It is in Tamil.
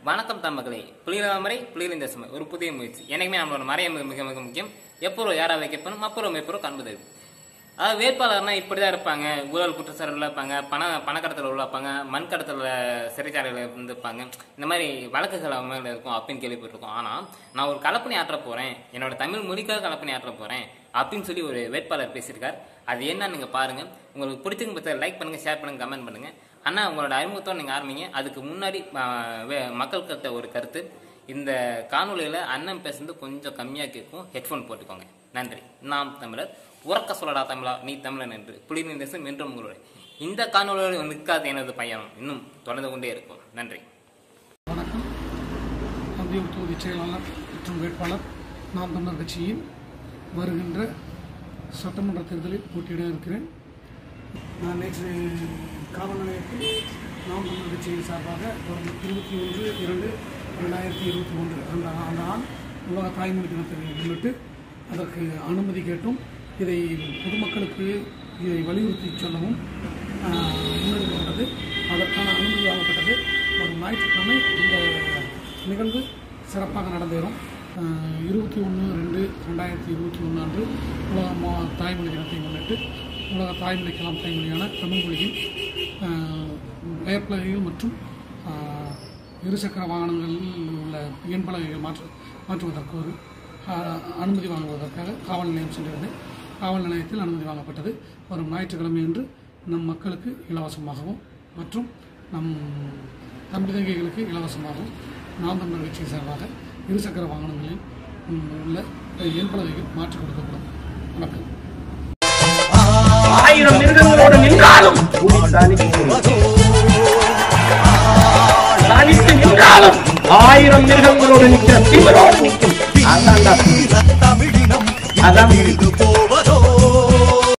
வணக்கம் தம்பகளே புலிகள முறை புலிகளின் தசமை ஒரு புதிய முயற்சி எனக்குமே நம்மளோட மறைய மிக மிக மிக முக்கியம் எப்போ யாரா வைக்கப்படும் அப்புறம் எப்போ காண்பது அதாவது வேட்பாளர்னா இப்படிதான் இருப்பாங்க ஊழல் குற்றச்சாட்டுல இருப்பாங்க பண பணக்கடத்தில் உள்ளப்பாங்க மண் கடத்தல சிறைச்சாலையில் இருந்திருப்பாங்க இந்த மாதிரி வழக்குகள் அவங்க மேல இருக்கும் அப்படின்னு கேள்விப்பட்டிருக்கோம் ஆனா நான் ஒரு கலப்பணி ஆற்ற போறேன் என்னோட தமிழ் மொழிக்காக கலப்பணி ஆற்ற போறேன் அப்படின்னு சொல்லி ஒரு வேட்பாளர் பேசியிருக்கார் அது என்னன்னு நீங்க பாருங்க உங்களுக்கு பிடிச்சிருக்கும் பற்றி லைக் பண்ணுங்க ஷேர் பண்ணுங்க கமெண்ட் பண்ணுங்க அண்ணா உங்களோட அறிமுகத்தோட நீங்க ஆரம்பிங்க அதுக்கு முன்னாடி ஆஹ், வே- மக்கள் கிட்ட ஒரு கருத்து இந்த காணொளியில அண்ணன் பேசுறது கொஞ்சம் கம்மியா கேட்கும் ஹெட்ஃபோன் போட்டுக்கோங்க நன்றி நாம் தமிழர் உறக்க சொல்லடா தமிழா நீ தமிழன் என்று புலிகளின் தேசம் என்றும் உங்களுடைய இந்த காணொலியோடு நிற்காத எனது பயணம் இன்னும் தொடர்ந்து கொண்டே இருக்கும் நன்றி வணக்கம் அந்தியூர் தொகுதி செயலாளர் மற்றும் வேட்பாளர் நாம் தமிழர் கட்சியின் வருகின்ற சட்டமன்ற தேர்தலில் போட்டியிட இருக்கிறேன் நான் நேற்று காவல் நிலையத்தில் நாம் தமிழர் கட்சியின் சார்பாக வரும் இருபத்தி ஒன்று இரண்டு ரெண்டாயிரத்தி இருபத்தி ஒன்று அந்த அந்த ஆண் உலக தாய்மொழி தினத்தை முன்னிட்டு அதற்கு அனுமதி கேட்டும் இதை பொதுமக்களுக்கு இதை வலியுறுத்தி சொல்லவும் ஆஹ், முன்னெடுக்கப்பட்டது அதற்கான அனுமதி வாங்கப்பட்டது வரும் ஞாயிற்றுக்கிழமை இந்த நிகழ்வு சிறப்பாக நடந்தேறும் இருபத்தி ஒன்று ரெண்டு ரெண்டாயிரத்தி இருபத்தி ஒன்று அன்று உலக மா- தாய்மொழி தினத்தை முன்னிட்டு உலக தாய்மொழி கலாம் தாய்மொழியான தமிழ் மொழியின் ஆஹ், பெயர் பலகைகள் மற்றும் ஆஹ், இருசக்கர வாகனங்களில் உள்ள எண் பலகைகள் மாற்று மாற்றுவதற்கு ஒரு ஆஹ், அனுமதி வாங்குவதற்காக காவல் நிலையம் சென்றிருந்தேன் காவல் நிலையத்தில் அனுமதி வாங்கப்பட்டது வரும் ஞாயிற்றுக்கிழமை அன்று நம் மக்களுக்கு இலவசமாகவும் மற்றும் நம் தமிழகைகளுக்கு இலவசமாகவும் நாம் தமிழர் கட்சி சார்பாக இருசக்கர வாகனங்களில் உம், உள்ள எண் பலகைகள் மாற்றிக் கொடுக்கப்படும் வணக்கம் ஆயிரம் மிருகங்களோடு நின்றாலும் தனித்து நின்றாலும் ஆயிரம் மிருகங்களோடு நிற்கிற திமிரோடு நிற்கும் அதான்டா. அதான்